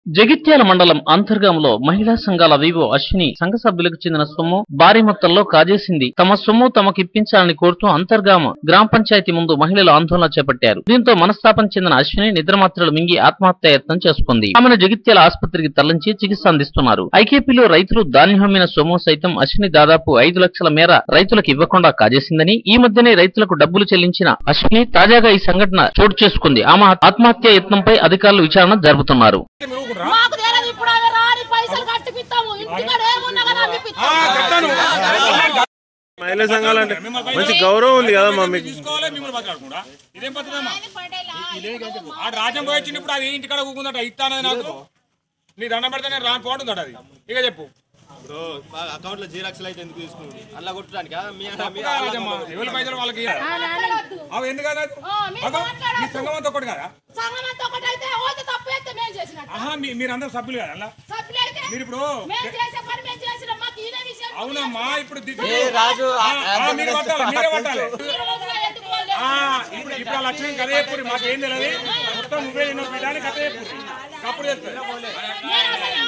జగిత్యాల మండలం అంతర్గాంలో మహిళా సంఘాల వివో అశ్విని సంఘ సభ్యులకు చెందిన సొమ్ము భారీ మొత్తంలో కాజేసింది తమ సొమ్ము తమకు ఇప్పించాలని కోరుతూ అంతర్గామ గ్రామ పంచాయతీ ముందు మహిళలు ఆందోళన చేపట్టారు దీంతో మనస్తాపం చెందిన అశ్విని నిద్రమాత్రలు మింగి ఆత్మహత్య యత్నం చేసుకుంది ఆమెను జగిత్యాల ఆసుపత్రికి తరలించి చికిత్స అందిస్తున్నారు ఐకేపీలో రైతులు ధాన్యం అమ్మిన సొమ్ము సైతం అశ్విని దాదాపు ఐదు లక్షల మేర రైతులకు ఇవ్వకుండా కాజేసిందని ఈ మధ్యనే రైతులకు డబ్బులు చెల్లించిన అశ్విని తాజాగా ఈ సంఘటన చోటు చేసుకుంది ఆమె ఆత్మహత్య యత్నంపై అధికారులు విచారణ జరుపుతున్నారు మాకు తెలియదు ఇప్పుడు అవి రాని పైసలు కట్టిపిస్తాము ఇంటికాడ ఏమున్నా కదా మహిళా సంఘాలు అంటే మంచి గౌరవం ఉంది కదా మా మీకు తీసుకోవాలి మిమ్మల్ని మాట్లాడకుండా ఇదేం పద్ధతమ్మా ఆ రాజ్యం పోయి వచ్చినప్పుడు అది ఇంటికాడ కూకుందట ఇస్తానది నాకు నీ దండం పెడితే నేను రాని పోతుందట అది ఇక చెప్పు బ్రో అకౌంట్ లో జీరాక్స్ అయితే ఎందుకు తీసుకున్నాడు అలా కొట్టడానికి మీ తప్పు కాదు రాజమ్మ. ఎవరి పైసలు వాళ్ళకి ఇయ్యాలి. అవి ఎందుకు కాదు అది? ఆ, మీరు అగో, మాట్లాడొద్దు. మీ సంఘం అంతా ఒకటి కదా సంఘం అంతా ఒకటైతే ఓతే తప్పు అయితే మేము చేసినట్టు ఆహా మీ- మీరందరూ సభ్యులు కదా అలా సభ్యులైతే మీరు ఇప్పుడు మేము చేసే పని మేము చేసినాం మాకు ఈయన విషయం అవునమ్మా ఇప్పుడు దిక్కు- రాజు, ఆ, ఆ, మీరు పట్టాలి మీరే పట్టాలి మీరు ఊరిలో ఎత్తుకోలేదు. ఆ, ఇప్పుడు ఇప్పుడు ఆ లక్ష్యం కథ చెప్పుడు మాకు ఏం తెలియదు మొత్తం నువ్వే నిన్న పెట్టాలి కథ చెప్పుడు అప్పుడు చెప్తాను నేను అసలు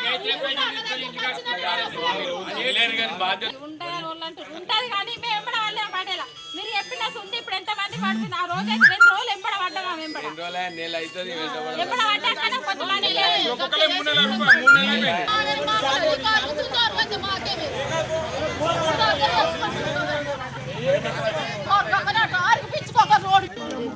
ఉంటాయని వాళ్ళు అంటారు ఉంటది కానీ మేము ఎంబడ వాళ్ళే పడేలా మీరు చెప్పిన ఉంది ఇప్పుడు ఎంత మంది పడుతుంది ఆ రోజు అయితే రెండు రోజులు ఎంబడ పడ్డామా ఎంబడ ఎంబడ పడ్డాక కొంతమంది లేదు. ఒక్కొక్కలే మూడు నెలల రూపాయలు మూడు నెలలు అయిపోయింది ఆ, నేను మాట్లాడు, అధికారులు చూస్తారు, అయితే మాకేమి. ఆ, పక్కన అటు ఆరుకు పిచ్చుకోక రోడ్డు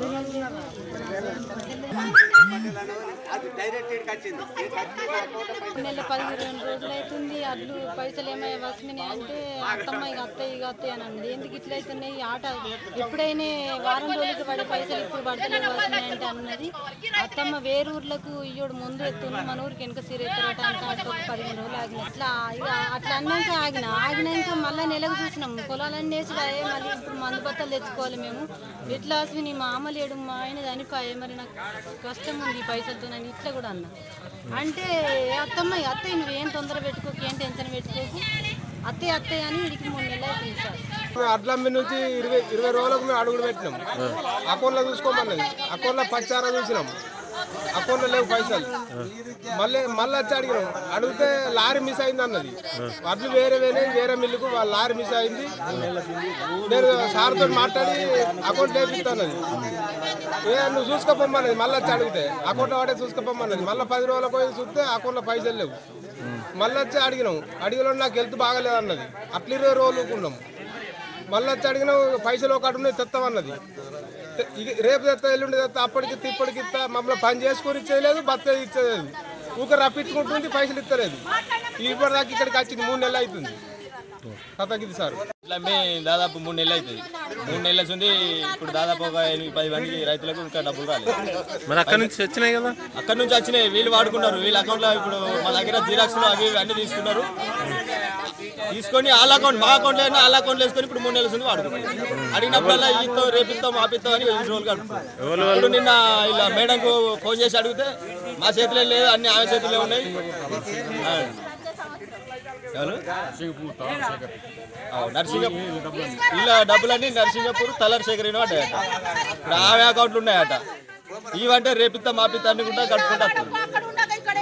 నెల పదిహేను రోజులు అవుతుంది అడ్లు పైసలు ఏమై వస్తున్నాయి అంటే అత్తమ్మ ఇక అత్తయ్య ఇక అత్తయ్య అని అన్నది ఎందుకు ఇట్లా అవుతున్నాయి ఈ ఆట ఎప్పుడైనా వారం రోజులకి పడే పైసలు ఇప్పుడు పడతలేవు వస్తున్నాయి అంటే అన్నది అత్తమ్మ వేరే ఊర్లకు ఇయ్యోడు ముందు ఎత్తుంది మన ఊరికి వెనక సీర ఎత్తరట అంటే అటు ఒక పదిహేను రోజులు ఆగిన ఇట్లా ఇక అట్లా అన్నాక ఆగిన ఆగినాక మళ్ళీ నెలకు చూసినాం పొలాలన్నీ వేసి అయ్యే మళ్ళీ ఇప్పుడు మందు బత్తలు తెచ్చుకోవాలి మేము ఎట్లా అసలు మా అమ్మ లేడు మా ఆయన చనిపోయే మరి నాకు కష్టం ఉంది ఈ పైసలతో నేను ఇట్లా కూడా అన్నా అంటే అత్తమ్మ ఈ అత్తయ్య నువ్వేం తొందర పెట్టుకోకు ఏం టెన్షన్ పెట్టుకోకు అత్తయ్య అత్తయ్య అని వీడికి మూడు నెలలు అవుతుంది సార్ అడ్లమ్మి నుంచి ఇరవై ఇరవై రోజులకు మేము అడుగులు పెట్టినాం అకౌంట్లో చూసుకోమన్నది అకౌంట్లో పచ్చారా చూసినాం అకౌంట్లో లేవు పైసలు మళ్ళీ మళ్ళీ వచ్చి అడిగినాం అడిగితే లారీ మిస్ అయింది అన్నది వడ్లు వేరే వేరే వేరే మిల్లుకు వాళ్ళ లారీ మిస్ అయింది నేను సార్తో మాట్లాడి అకౌంట్ లేపిస్తానది ఏ నువ్వు చూసుకోపోమన్నది మళ్ళీ వచ్చి అడిగితే అకౌంట్లో వాడే చూసుకోపోమన్నది మళ్ళీ పది రోజులకు పోయి చూస్తే అకౌంట్లో పైసలు లేవు మళ్ళీ వచ్చి అడిగినాం అడిగిన నాకు హెల్త్ బాగాలేదు అన్నది అట్లా ఇరవై రోజులు ఊరుకున్నాం మళ్ళీ వచ్చి అడిగిన పైసలు ఒకటి ఉన్నాయి తెస్తామన్నది తె- ఇక రేపు తెస్తా ఎల్లుండి తెస్తా అప్పటికి ఇస్తా, ఇప్పటికి ఇస్తా మమ్మల్ని పని చేసుకొని ఇచ్చేయలేదు బత్త ఇచ్చేది ఊక రప్పించుకుంటుంది పైసలు ఇస్తలేదు ఇప్పటిదాకా ఇక్కడికి వచ్చింది మూడు నెలలు అవుతుంది కథకిది సార్ ఇట్లా మే దాదాపు మూడు నెలలు అవుతుంది మూడు నెలల ఉంది ఇప్పుడు దాదాపు ఒక ఎనిమిది పది మంది రైతులకు ఇంకా డబ్బులు రాలేదు మరి అక్కడి నుంచి వచ్చినాయి కదా అక్కడ నుంచి వచ్చినాయి వీళ్ళు వాడుకున్నారు వీళ్ళ అకౌంట్లో ఇప్పుడు మా దగ్గర జీరాక్స్లు అవి ఇవి అన్ని తీసుకున్నారు తీసుకొని వాళ్ళ అకౌంట్ మా అకౌంట్లో అయినా వాళ్ళ అకౌంట్లో వేసుకొని ఇప్పుడు మూడు నెలల నుంచి వాడుకున్నారు అడిగినప్పుడల్లా ఈతో రేపిస్తాం ఆపిస్తాం అని ఎన్ని రోజులు గడుపుతాం ఇప్పుడు నిన్న ఇలా మేడంకు ఫోన్ చేసి అడిగితే మా చేతిలో లేదు అన్ని ఆమె చేతిలో ఉన్నాయి ఆ. ఎవరు? ఆ, నర్సింగపూర్ ఇలా డబ్బులన్నీ నర్సింగపూర్ తలర్ సేకరణ పడ్డాయట ఇప్పుడు ఆమె అకౌంట్లు ఉన్నాయట ఇవంటే రేపిస్తా మాపిస్తా అనుకుంటా కట్టుకుంటా వస్తుంది. అక్కడ ఉండగా ఇక్కడ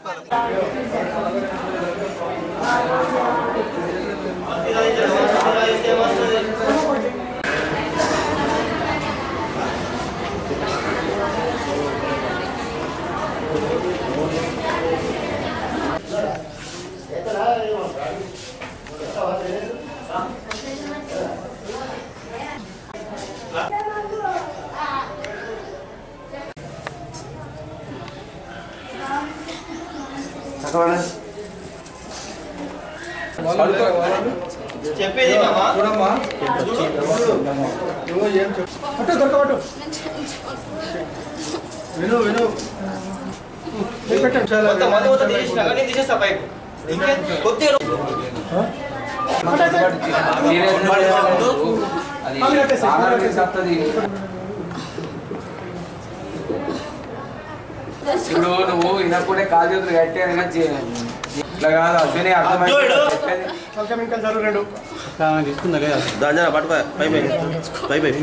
ఇప్పుడు నువ్వు వినకుంటే కాలు చేతులు కట్టే ఇట్లా కాదు అదే అర్థమైంది చెప్పేది దాంజన పట్టుకో పై పై పై పై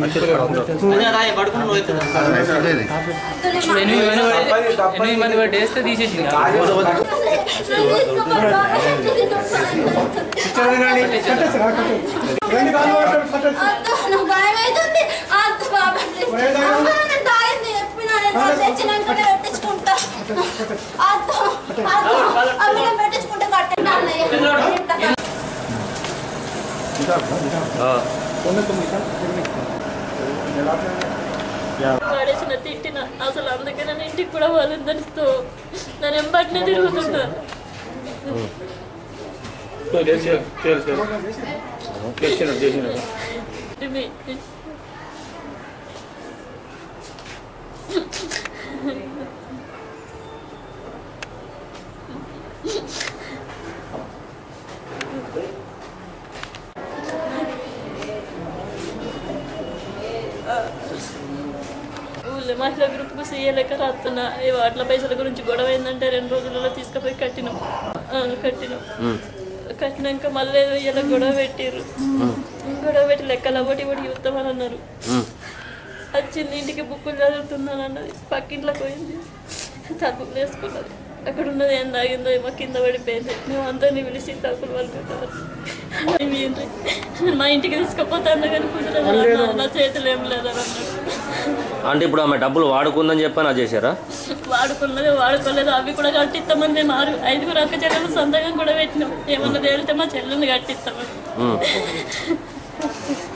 ఎనిమిది మంది బట్టి వేస్తే తీసేసింది భయం అవుతుంది అంత బాబా నేను తాగింది చెప్పినా నేను తెచ్చినాకనే పెట్టించుకుంటా అద్దు అద్దు అమ్మ పెట్టించుకుంటే కట్టండి అన్నయ్య పడేసిన తిట్టిన అసలు అందుకే నేను ఇంటికి కూడా వాళ్ళందరితో నన్ను ఎంబటినే తిరుగుతున్నా ఇది ఊళ్ళో మహిళా గ్రూప్కు సీఏ లెక్క రాస్తున్నా ఈ వాటిల పైసల గురించి గొడవ ఏంటంటే రెండు రోజులలో తీసుకుపోయి కట్టినాం ఆ, కట్టినాం కట్టినాక మళ్ళీ ఇలా గొడవ పెట్టిర్రు గొడవ పెట్టి లెక్కలు ఒకటి ఒకటి చూస్తామని అన్నారు వచ్చింది ఇంటికి బుక్కులు చదువుతున్నాను అన్నది పక్కింట్లోకి పోయింది తలుపులు వేసుకున్నది అక్కడ ఉన్నది ఏం తాగిందో ఏమో కింద పడిపోయింది మేము అందరినీ పిలిచి తలుపులు పలుకుంటారు మా ఇంటికి తీసుకుపోతాను కానీ కుదరదు నా చేతులు ఏం లేదని అన్నాడు అంటే ఇప్పుడు ఆమె డబ్బులు వాడుకుందని చెప్పని అది చేశారా వాడుకున్నది వాడుకోలేదు అవి కూడా కట్టిస్తామని మేము ఆరు ఐదుగురు అక్క చెల్లెలు సంతకం కూడా పెట్టినాం ఏమన్నా తేలితే మా చెల్లెల్ని కట్టిస్తామని ఉమ్.